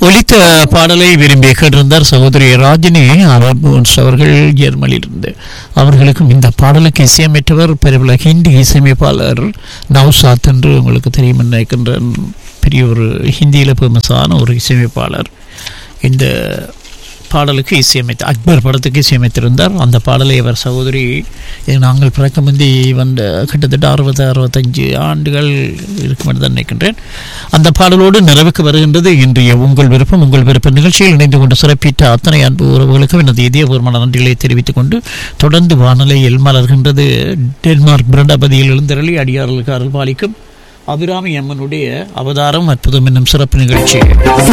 ஒலித்த பாடலை விரும்பி கேட்டிருந்தார் சகோதரி ராஜினி அலபோன்ஸ் அவர்கள் ஜெர்மனியிலிருந்து அவர்களுக்கும் இந்த பாடலுக்கு இசையமைத்தவர் பிரபல ஹிந்தி இசையமைப்பாளர் நவ்சாத் என்று உங்களுக்கு தெரியும் நினைக்கின்ற பெரிய ஒரு ஹிந்தியில் ஃபேமஸான ஒரு இசையமைப்பாளர் இந்த பாடலுக்கு இசையமைத்த அக்பர் படத்துக்கு இசையமைத்திருந்தார் அந்த பாடலை அவர் சகோதரி இது நாங்கள் பிறக்க முந்தி வந்த கிட்டத்தட்ட அறுபது அறுபத்தஞ்சு ஆண்டுகள் இருக்கும் என்று தான் நினைக்கின்றேன் அந்த பாடலோடு நிறைவுக்கு வருகின்றது இன்றைய உங்கள் விருப்பம் உங்கள் விருப்ப நிகழ்ச்சியில் இணைந்து கொண்டு சிறப்பித்த அத்தனை அன்பு உறவுகளுக்கும் எனது இதயபூர்வமான நன்றிகளை தெரிவித்துக் கொண்டு தொடர்ந்து வானொலியில் மலர்கின்றது டென்மார்க் பிரண்டபதியில் எழுந்தருளி அடியார்களுக்கு அருள் பாலிக்கும் அபிராமி அம்மனுடைய அவதாரம் அற்புதம் என்னும் சிறப்பு நிகழ்ச்சி